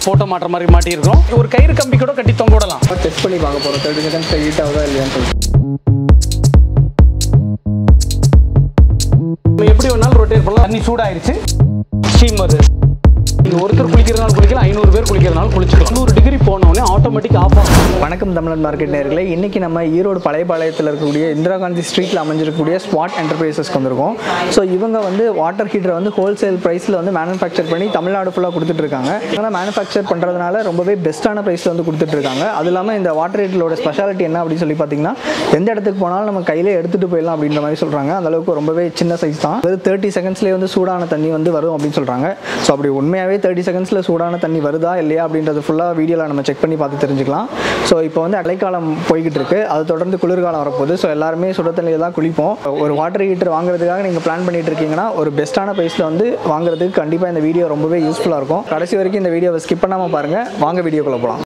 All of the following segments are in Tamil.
ஃபோட்டோ மாட்டுற மாதிரி மாட்டியிருக்கோம் ஒரு கயிறு கம்பி கூட கட்டி தொங்க விடலாம் டெஸ்ட் பண்ணி பார்க்க போகிறோம் தேர்ட்டி செகண்ட்ஸ் ஹீட் ஆகுதா இல்லையான்னு சொல்லிட்டு நம்ம எப்படி வேணாலும் ரொட்டேட் பண்ணலாம் தண்ணி சூடாயிருச்சு ஸ்டீம் வருது நீங்கள் ஒருத்தர் குளிக்கிறதுனால குளிக்கலாம் ஐநூறு பேர் குளிக்கிறதுனால குளிச்சுக்கலாம் நூறு டிகிரி போனோடனே ஆட்டோமேட்டிக் ஆஃப் ஆகும் வணக்கம் தமிழன் மார்க்கெட் நேர்களே இன்னைக்கு நம்ம ஈரோடு பழையபாளையத்தில் இருக்கக்கூடிய இந்திரா காந்தி ஸ்ட்ரீட்டில் அமைஞ்சிருக்கக்கூடிய ஸ்பாட் என்டர்பிரைசஸ்க்கு வந்திருக்கோம் ஸோ இவங்க வந்து வாட்டர் ஹீட்டரை வந்து ஹோல்சேல் ப்ரைஸில் வந்து மேனுஃபேக்சர் பண்ணி தமிழ்நாடு ஃபுல்லாக கொடுத்துட்டு இருக்காங்க ஆனால் மேனுஃபேக்சர் பண்ணுறதுனால ரொம்பவே பெஸ்ட்டான ப்ரைஸில் வந்து கொடுத்துட்டு இருக்காங்க அது இல்லாமல் இந்த வாட்டர் ஹீட்டரோட ஸ்பெஷாலிட்டி என்ன அப்படின்னு சொல்லி பார்த்தீங்கன்னா எந்த இடத்துக்கு போனாலும் நம்ம கையிலே எடுத்துகிட்டு போயிடலாம் அப்படின்ற மாதிரி சொல்கிறாங்க அந்த அளவுக்கு ரொம்பவே சின்ன சைஸ் தான் வெறும் தேர்ட்டி செகண்ட்ஸ்லேயே வந்து சூடான தண்ணி வந்து வரும் அப்படின்னு சொல்கிறாங்க ஸோ அப்படி உண்மையாகவே தேர்ட்டி செகண்ட்ஸில் சூடான தண்ணி வருதா இல்லையா அப்படின்றது ஃபுல்லாக வீடியோவில் நம்ம செக் பண்ணி பார்த்து தெரிஞ்சுக்கலாம் ஸோ இப்போ வந்து அடைக்காலம் போய்கிட்டு இருக்கு அது தொடர்ந்து குளிர்காலம் வரப்போகுது ஸோ எல்லாருமே சுட தண்ணியில் தான் குளிப்போம் ஒரு வாட்டர் ஹீட்டர் வாங்குறதுக்காக நீங்கள் பிளான் பண்ணிட்டு இருக்கீங்கன்னா ஒரு பெஸ்ட்டான ப்ரைஸில் வந்து வாங்குறதுக்கு கண்டிப்பாக இந்த வீடியோ ரொம்பவே யூஸ்ஃபுல்லாக இருக்கும் கடைசி வரைக்கும் இந்த வீடியோவை ஸ்கிப் பண்ணாமல் பாருங்கள் வாங்க வீடியோக்குள்ளே போகலாம்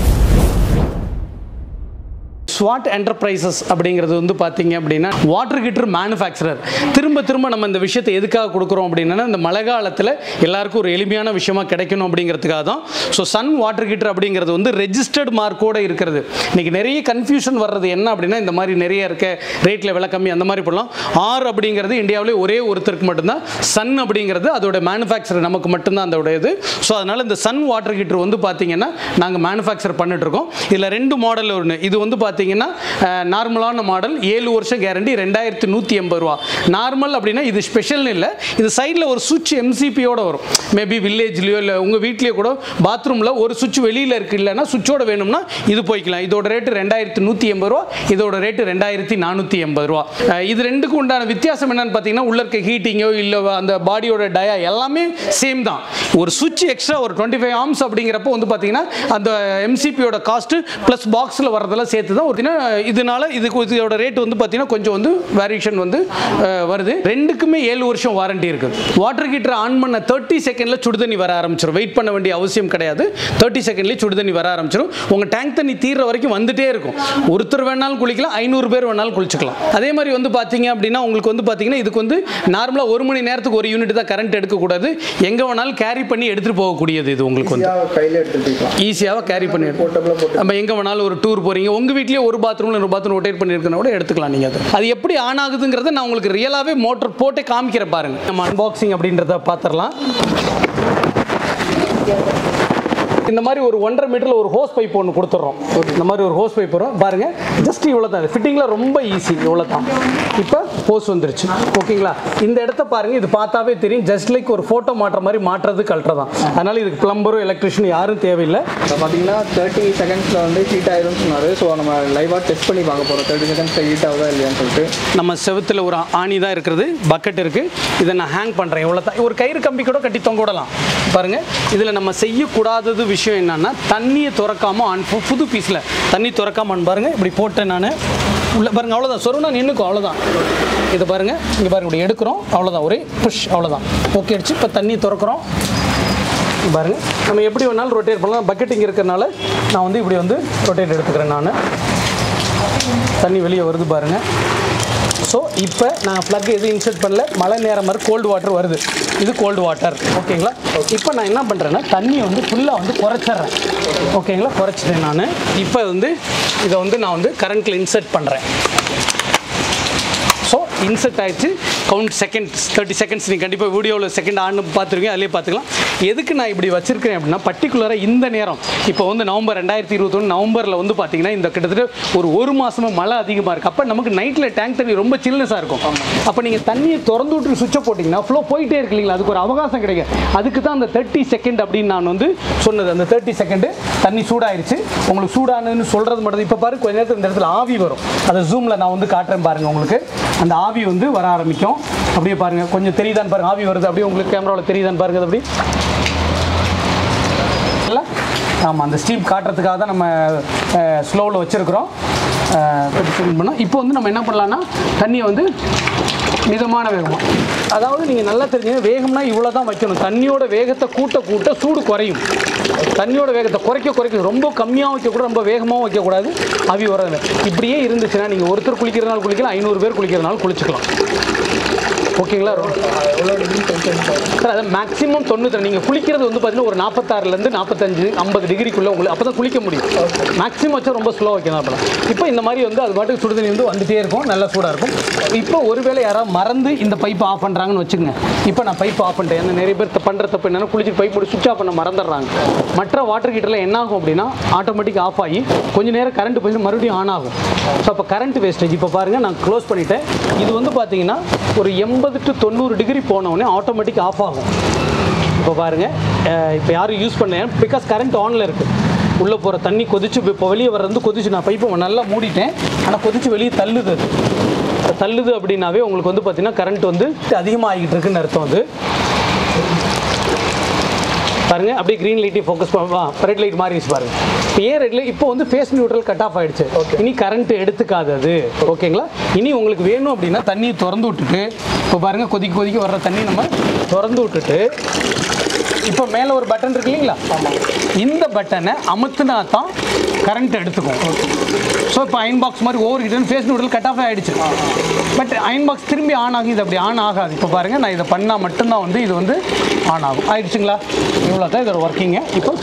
ஸ்வாட் என்டர்பிரைசஸ் அப்படிங்கிறது வந்து பார்த்தீங்க அப்படின்னா வாட்டர் ஹீட்டர் மேனுஃபேக்சரர் திரும்ப திரும்ப நம்ம இந்த விஷயத்தை எதுக்காக கொடுக்குறோம் அப்படின்னா இந்த மழை காலத்தில் எல்லாருக்கும் ஒரு எளிமையான விஷயமா கிடைக்கணும் அப்படிங்கிறதுக்காக தான் ஸோ சன் வாட்டர் ஹீட்டர் அப்படிங்கிறது வந்து ரெஜிஸ்டர்ட் மார்க்கோட இருக்கிறது இன்னைக்கு நிறைய கன்ஃபியூஷன் வர்றது என்ன அப்படின்னா இந்த மாதிரி நிறைய இருக்க ரேட்டில் விலை கம்மி அந்த மாதிரி பண்ணலாம் ஆர் அப்படிங்கிறது இந்தியாவிலே ஒரே ஒருத்தருக்கு மட்டும்தான் சன் அப்படிங்கிறது அதோட மேனுஃபேக்சர் நமக்கு மட்டும்தான் அதோட இது ஸோ அதனால் இந்த சன் வாட்டர் ஹீட்டர் வந்து பார்த்தீங்கன்னா நாங்கள் மேனுஃபேக்சர் பண்ணிட்டு இருக்கோம் இதில் ரெண்டு மாடல் ஒன்று இது வந்து பார்த்தீங்கன்னா நார்மலான மாடல் ஏழு வருஷம் கேரண்டி ரெண்டாயிரத்தி நூற்றி எண்பது ரூபா நார்மல் அப்படின்னா இது ஸ்பெஷல்னு இல்லை இது சைடில் ஒரு சுவிட்ச் எம்சிபியோட வரும் மேபி வில்லேஜ்லேயோ இல்லை உங்கள் வீட்லேயோ கூட பாத்ரூமில் ஒரு சுவிட்ச் வெளியில் இருக்கு இல்லைன்னா சுவிட்சோட வேணும்னா இது போய்க்கலாம் இதோட ரேட்டு ரெண்டாயிரத்தி நூற்றி எண்பது ரூபா இதோட ரேட்டு ரெண்டாயிரத்தி நானூற்றி எண்பது ரூபா அஹ் இது ரெண்டுக்கும் உண்டான வித்தியாசம் என்னன்னு பார்த்தீங்கன்னா உள்ள இருக்க ஹீட்டிங்கோ இல்லை அந்த பாடியோட டயா எல்லாமே சேம் தான் ஒரு சுவிட்ச் எக்ஸ்ட்ரா ஒரு டுவெண்ட்டி ஃபைவ் ஆம்ஸ் அப்படிங்கிறப்போ வந்து பார்த்தீங்கன்னா அந்த எம்சிபியோட காஸ்ட்டு ப்ளஸ் பாக்ஸில் வரதெல்லாம் சேர்த்து தான் ஒரு இதனால இதுக்கு இதோட ரேட் வந்து பார்த்தீங்கன்னா கொஞ்சம் வந்து வேரியேஷன் வந்து அஹ், வருது ரெண்டுக்குமே ஏழு வருஷம் வாரண்டி இருக்குது வாட்டர் ஹீட்டர் ஆன் பண்ண தேர்ட்டி செகண்டில் சுடுதண்ணி வர ஆரம்பிச்சிடும் வெயிட் பண்ண வேண்டிய அவசியம் கிடையாது தேர்ட்டி செகண்ட்லேயே சுடுதண்ணி வர ஆரம்பிச்சிடும் உங்கள் டேங்க் தண்ணி தீர்ற வரைக்கும் வந்துட்டே இருக்கும் ஒருத்தர் வேணாலும் குளிக்கலாம் ஐநூறு பேர் வேணாலும் குளிச்சுக்கலாம் அதே மாதிரி வந்து பார்த்தீங்க அப்படின்னா உங்களுக்கு வந்து பார்த்தீங்கன்னா இதுக்கு வந்து நார்மலாக ஒரு மணி நேரத்துக்கு ஒரு யூனிட் தான் கரண்ட் எடுக்கக்கூடாது எங்கே வேணாலும் கேரி பண்ணி எடுத்துகிட்டு போகக்கூடியது இது உங்களுக்கு வந்து கையில் எடுத்துகிட்டு போய்க்கலாம் ஈஸியாக கேரி பண்ணி எடுத்து- போர்ட்டபிளாக போட்டு நம்ம எங்கே வேணாலும் ஒரு டூர் போகிறீங்க உங்கள் வீட்லேயே ஒரு பாத்ரூமில் ஒரு பாத்ரூம் ரொட்டேட் பண்ணியிருக்கனா கூட எடுத்துக்கலாம் நீங்கள் அது அது எப்படி ஆன் ஆகுதுங்கிறத நான் உங்களுக்கு ரியலாகவே மோட்டர் போட்டே காமிக்கிறேன் பாருங்க நம்ம அன்பாக்சிங் அப்படின்றத பார்த்துடலாம் இந்த மாதிரி ஒரு ஒன்றரை மீட்டரில் ஒரு ஹோஸ் பைப் ஒன்று கொடுத்துட்றோம் இந்த மாதிரி ஒரு ஹோஸ் பைப் வரும் பாருங்க ஜஸ்ட் இவ்வளோ தான் ஃபிட்டிங்கில் ரொம்ப ஈஸி இவ்வளோ தான் இப்போ ஹோஸ் வந்துருச்சு ஓகேங்களா இந்த இடத்த பாருங்க இது பார்த்தாவே தெரியும் ஜஸ்ட் லைக் ஒரு ஃபோட்டோ மாட்டுற மாதிரி மாட்டுறது கழட்டுறது தான் அதனால இதுக்கு பிளம்பரும் எலக்ட்ரிஷியன் யாரும் தேவையில்லை இப்போ பார்த்தீங்கன்னா தேர்ட்டி செகண்ட்ஸில் வந்து ஹீட் ஆயிரும்னு சொன்னார் ஸோ நம்ம லைவாக டெஸ்ட் பண்ணி பார்க்க போகிறோம் தேர்ட்டி செகண்ட்ஸில் ஹீட் ஆகுதா இல்லையான்னு சொல்லிட்டு நம்ம செவுத்துல ஒரு ஆணி தான் இருக்கிறது பக்கெட் இருக்கு இதை நான் ஹேங் பண்றேன் இவ்வளோ தான் ஒரு கயிறு கம்பி கூட கட்டி தொங்க விடலாம் பாருங்க இதில் நம்ம செய்யக்கூடாதது விஷயம் என்னன்னா தண்ணியை திறக்காம ஆன் பு- புது பீஸில் தண்ணி திறக்காம ஆன் பாருங்க இப்படி போட்டேன் நான் உள்ள பாருங்க அவ்வளோதான் சொருனா நின்றுக்கும் அவ்வளோதான் இதை பாருங்க இங்கே பாருங்க இப்படி எடுக்கிறோம் அவ்வளோதான் ஒரே புஷ் அவ்வளோதான் ஓகே அடிச்சு இப்போ தண்ணி திறக்கிறோம் இங்க பாருங்க நம்ம எப்படி வேணாலும் ரொட்டேட் பண்ணலாம் பக்கெட் இங்கே இருக்கிறனால நான் வந்து இப்படி வந்து ரொட்டேட் எடுத்துக்கிறேன் நான் தண்ணி வெளியே வருது பாருங்க ஸோ இப்போ நான் ப்ளக் எதுவும் இன்சர்ட் பண்ணல மழை நேரம் மாதிரி கோல்டு வாட்டர் வருது இது கோல்டு வாட்டர் ஓகேங்களா இப்போ நான் என்ன பண்ணுறேன்னா தண்ணியை வந்து ஃபுல்லாக வந்து குறைச்சிட்றேன் ஓகேங்களா குறைச்சிட்டேன் நான் இப்போ வந்து இதை வந்து நான் வந்து கரண்ட்டில் இன்சர்ட் பண்ணுறேன் ஸோ இன்சர்ட் ஆயிடுச்சு கவுண்ட் செகண்ட்ஸ் தேர்ட்டி செகண்ட்ஸ் நீங்கள் கண்டிப்பாக வீடியோவில் செகண்ட் ஆன்னு பார்த்துருக்கீங்க அதிலே பார்த்துக்கலாம் எதுக்கு நான் இப்படி வச்சிருக்கிறேன் அப்படின்னா பர்டிகுலராக இந்த நேரம் இப்போ வந்து நவம்பர் ரெண்டாயிரத்தி இருபத்தொன்று நவம்பரில் வந்து பார்த்தீங்கன்னா இந்த கிட்டத்தட்ட ஒரு ஒரு மாதமாக மழை அதிகமாக இருக்குது அப்போ நமக்கு நைட்டில் டேங்க் தண்ணி ரொம்ப சில்னஸாக இருக்கும் அப்போ நீங்கள் தண்ணியை திறந்து விட்டு சுவிட்சை போட்டிங்கன்னா ஃப்ளோ போயிட்டே இருக்கு இல்லைங்களா அதுக்கு ஒரு அவகாசம் கிடைக்கும் அதுக்கு தான் அந்த தேர்ட்டி செகண்ட் அப்படின்னு நான் வந்து சொன்னது அந்த தேர்ட்டி செகண்டு தண்ணி சூடாயிருச்சு உங்களுக்கு சூடானுன்னு சொல்கிறது மட்டும் இப்போ பாரு கொஞ்ச நேரத்தில் இந்த இடத்துல ஆவி வரும் அதை ஜூமில் நான் வந்து காட்டுறேன் பாருங்க உங்களுக்கு அந்த ஆவி வந்து வர ஆரம்பிக்கும் அப்படியே பாருங்க கொஞ்சம் தெரியுதான்னு பாருங்க ஆவி வருது அப்படியே உங்களுக்கு கேமராவில் தெரியுதான்னு பாருங்க அது அப்படி இல்லை ஆமாம் அந்த ஸ்டீம் காட்டுறதுக்காக தான் நம்ம ஸ்லோவில் வச்சுருக்குறோம் பண்ணோம் இப்போ வந்து நம்ம என்ன பண்ணலாம்னா தண்ணியை வந்து மிதமான வேகமாக அதாவது நீங்கள் நல்லா தெரிஞ்சுங்க வேகம்னா இவ்வளோ தான் வைக்கணும் தண்ணியோட வேகத்தை கூட்ட கூட்ட சூடு குறையும் தண்ணியோட வேகத்தை குறைக்க குறைக்க ரொம்ப கம்மியாக வைக்கக்கூடாது ரொம்ப வேகமாகவும் வைக்கக்கூடாது அவி வரதில்லை இப்படியே இருந்துச்சுன்னா நீங்கள் ஒருத்தர் குளிக்கிறதுனால குளிக்கலாம் ஐநூறு பேர் குளிக்கிறதுனால குளிச்சுக்கலாம் ஓகேங்களா சார் அது மேக்ஸிமம் தொண்ணூற்றி நீங்கள் குளிக்கிறது வந்து பார்த்தீங்கன்னா ஒரு நாற்பத்தாறுலேருந்து நாற்பத்தஞ்சு ஐம்பது டிகிரிக்குள்ளே உங்களுக்கு அப்போ தான் குளிக்க முடியும் மேக்ஸிமம் வச்சா ரொம்ப ஸ்லோ வைக்கணும் அப்போ இப்போ இந்த மாதிரி வந்து அது பாட்டுக்கு சுடுதண்ணி வந்து வந்துட்டே இருக்கும் நல்லா சூடாக இருக்கும் இப்போ ஒருவேளை யாராவது மறந்து இந்த பைப் ஆஃப் பண்ணுறாங்கன்னு வச்சுக்கோங்க இப்போ நான் பைப் ஆஃப் பண்ணிட்டேன் ஏன்னா நிறைய பேர் பண்ணுற தப்பு என்னன்னா குளிச்சு பைப் போட்டு சுவிட்ச் ஆஃப் பண்ண மறந்துடுறாங்க மற்ற வாட்டர் ஹீட்டரில் என்ன ஆகும் அப்படின்னா ஆட்டோமேட்டிக் ஆஃப் ஆகி கொஞ்ச நேரம் கரண்ட் போய் மறுபடியும் ஆன் ஆகும் ஸோ அப்போ கரண்ட் வேஸ்டேஜ் இப்போ பாருங்கள் நான் க்ளோஸ் பண்ணிட்டேன் இது வந்து பார்த்தீங்கன்னா ஒரு எண்பது டு தொண்ணூறு டிகிரி போனவுடனே ஆட்டோமேட்டிக் ஆஃப் ஆகும் இப்போ பாருங்கள் இப்போ யாரும் யூஸ் பண்ண பிகாஸ் கரண்ட் ஆனில் இருக்குது உள்ளே போகிற தண்ணி கொதிச்சு இப்போ வெளியே வர்றது கொதிச்சு நான் பைப்பை நல்லா மூடிட்டேன் ஆனால் கொதிச்சு வெளியே தள்ளுது அது இப்போ தள்ளுது அப்படின்னாவே உங்களுக்கு வந்து பார்த்தீங்கன்னா கரண்ட் வந்து அதிகமாக ஆகிட்டு இருக்குன்னு அர்த்தம் அது பாருங்க அப்படியே க்ரீன் லைட்டை ஃபோக்கஸ் பண்ணா ரெட் லைட் மாறிடுச்சு பாருங்க இப்போ ஏன் ரெட் லைட் இப்போ வந்து ஃபேஸ் நியூட்ரல் கட் ஆஃப் ஆயிடுச்சு இனி கரண்ட் எடுத்துக்காது அது ஓகேங்களா இனி உங்களுக்கு வேணும் அப்படின்னா தண்ணியை திறந்து விட்டுட்டு இப்போ பாருங்க கொதிக்க கொதிக்க வர்ற தண்ணி நம்ம திறந்து விட்டுட்டு இப்போ மேலே ஒரு பட்டன் இருக்கு இல்லைங்களா இந்த பட்டனை அமுத்துனா தான் கரண்ட் எடுத்துக்கும் ஸோ இப்போ அயன் பாக்ஸ் மாதிரி ஓவர் ஹீட் ஃபேஸ் நூடல் கட் ஆஃப் ஆகிடுச்சு பட் அயன் பாக்ஸ் திரும்பி ஆன் ஆகும் இது அப்படி ஆன் ஆகாது இப்போ பாருங்கள் நான் இதை பண்ணால் மட்டும்தான் வந்து இது வந்து ஆன் ஆகும் ஆயிடுச்சுங்களா இவ்வளோ தான் இதோட ஒர்க்கிங்க இப்போ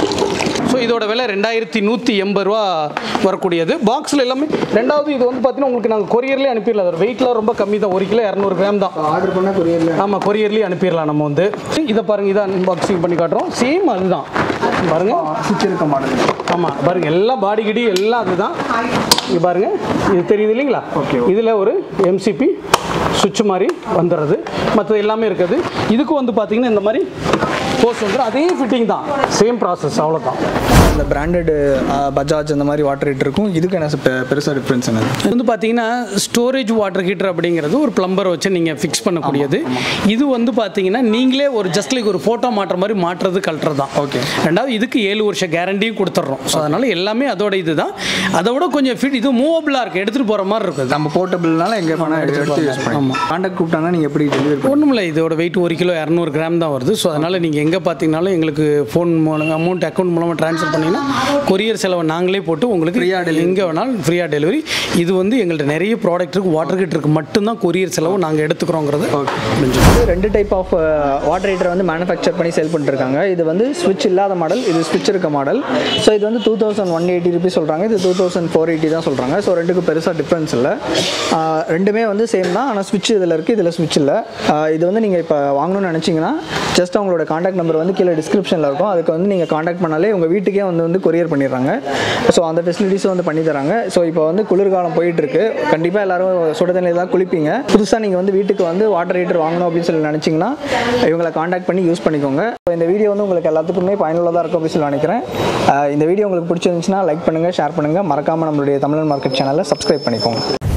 ஸோ இதோட விலை ரெண்டாயிரத்தி நூற்றி எண்பது ரூபா வரக்கூடியது பாக்ஸில் எல்லாமே ரெண்டாவது இது வந்து பார்த்தீங்கன்னா உங்களுக்கு நாங்கள் கொரியர்லேயே அனுப்பிடலாம் அதோட வெயிட்லாம் ரொம்ப கம்மி தான் ஒரு கிலோ இரநூறு கிராம் தான் ஆர்டர் பண்ணால் கொரியரில் ஆமாம் கொரியர்லேயே அனுப்பிடலாம் நம்ம வந்து இதை பாருங்க இதை அன்பாக்சிங் பண்ணி காட்டுறோம் சேம் அதுதான் பாருங்க சுற்றி இருக்க மாடல் ஆமாம் பாருங்க எல்லாம் பாடி கிடி எல்லாம் அதுதான் இங்க பாருங்க இது தெரியுது இல்லைங்களா Okay, இதில் ஒரு எம்சிபி சுவிட்ச் மாதிரி வந்துடுறது மற்றது எல்லாமே இருக்குது இதுக்கு வந்து பார்த்தீங்கன்னா இந்த மாதிரி போஸ் வந்துடும் அதே ஃபிட்டிங் தான் சேம் ப்ராசஸ் அவ்வளோதான் இந்த பிராண்டட் பஜாஜ் அந்த மாதிரி வாட்டர் ஹீட்டர் இருக்கும் இதுக்கு என்ன பெ- பெருசா டிஃப்ரென்ஸ் என்னது இது வந்து பார்த்தீங்கன்னா ஸ்டோரேஜ் வாட்டர் ஹீட்டர் அப்படிங்கிறது ஒரு பிளம்பர் வச்சு நீங்கள் ஃபிக்ஸ் பண்ணக்கூடியது இது வந்து பார்த்தீங்கன்னா நீங்களே ஒரு ஜஸ்ட் லைக் ஒரு ஃபோட்டோ மாட்டுற மாதிரி மாட்டுறது கழட்டுறது தான் Okay. ரெண்டாவது இதுக்கு ஏழு வருஷம் கேரண்டியும் கொடுத்துட்றோம் ஸோ அதனால் எல்லாமே அதோட இதுதான் அதை விட கொஞ்சம் ஃபிட் இது மூவபிளாக இருக்குது எடுத்துகிட்டு போகிற மாதிரி இருக்குது நம்ம போர்ட்டபிள்னால எங்கே வேணால் எடுத்து யூஸ் பண்ணலாம் காண்டாக்ட் கூப்பிட்டாங்கன்னா நீங்கள் எப்படி டெலிவரி பண்ணுவீங்க ஒன்றும் இல்லை இதோட வெயிட் ஒரு கிலோ இரநூறு கிராம் தான் வருது ஸோ அதனால் நீங்கள் எங்கே பார்த்தீங்கனாலும் எங்களுக்கு ஃபோன் மூலம் அமௌண்ட் அக்கௌண்ட் மூலமாக ட்ரான்ஸ்ஃபர் பண்ணிங்கன்னா கொரியர் செலவை நாங்களே போட்டு உங்களுக்கு Free-ஆ delivery. எங்கே வேணாலும் ஃப்ரீயாக டெலிவரி இது வந்து எங்கள்கிட்ட நிறைய ப்ராடக்ட் இருக்குது வாட்டர் ஹீட்டருக்கு மட்டும்தான் கொரியர் செலவு நாங்கள் எடுத்துக்கிறோங்கிறது முடிஞ்சது இது ரெண்டு டைப் ஆஃப் வாட்டர் ஹீட்டர் வந்து மேனுஃபேக்சர் பண்ணி சேல் பண்ணிருக்காங்க இது வந்து ஸ்விட்ச் இல்லாத மாடல் இது ஸ்விட்ச் இருக்க மாடல் ஸோ இது வந்து two thousand one eighty rupees சொல்கிறாங்க இது டூ தௌசண்ட் ஃபோர் எயிட்டி தான் சொல்கிறாங்க ஸோ ரெண்டுக்கும் பெருசாக டிஃப்ரென்ஸ் இல்லை ஆஹ் ரெண்டுமே வந்து சேம் தான் ஆனால் ஸ்விட்ச் இதில் இருக்குது இதில் ஸ்விட்ச் இல்லை ஆஹ் இது வந்து நீங்கள் இப்போ வாங்கணும்னு நினச்சிங்கன்னா ஜஸ்ட் அவங்களோட காண்டாக்ட் நம்பர் வந்து கீழே டிஸ்கிரிப்ஷனில் இருக்கும் அதுக்கு வந்து நீங்கள் காண்டாக்ட் பண்ணாலே உங்கள் வீட்டுக்கே வந்து வந்து கொரியர் பண்ணிடுறாங்க ஸோ அந்த ஃபெசிலிட்டிஸும் வந்து பண்ணி தராங்க ஸோ இப்போ வந்து குளிர்காலம் போயிட்டு இருக்கு கண்டிப்பாக எல்லாரும் சுட தண்ணியில் தான் குளிப்பீங்க புதுசாக நீங்கள் வந்து வீட்டுக்கு வந்து வாட்டர் ஹீட்டர் வாங்கணும் அப்படின்னு சொல்லி நினச்சிங்கன்னா இவங்களை காண்டாக்ட் பண்ணி யூஸ் பண்ணிக்கோங்க ஸோ இந்த வீடியோ வந்து உங்களுக்கு எல்லாத்துக்குமே பயனுள்ளதாக இருக்கும் அப்படின்னு சொல்லி நினைக்கிறேன் ஆஹ் இந்த வீடியோ உங்களுக்கு பிடிச்சிருந்துச்சுன்னா லைக் பண்ணுங்கள் ஷேர் பண்ணுங்கள் மறக்காமல் நம்மளுடைய தமிழன் மார்க்கெட் சேனலை சப்ஸ்கிரைப் பண்ணிக்கோங்க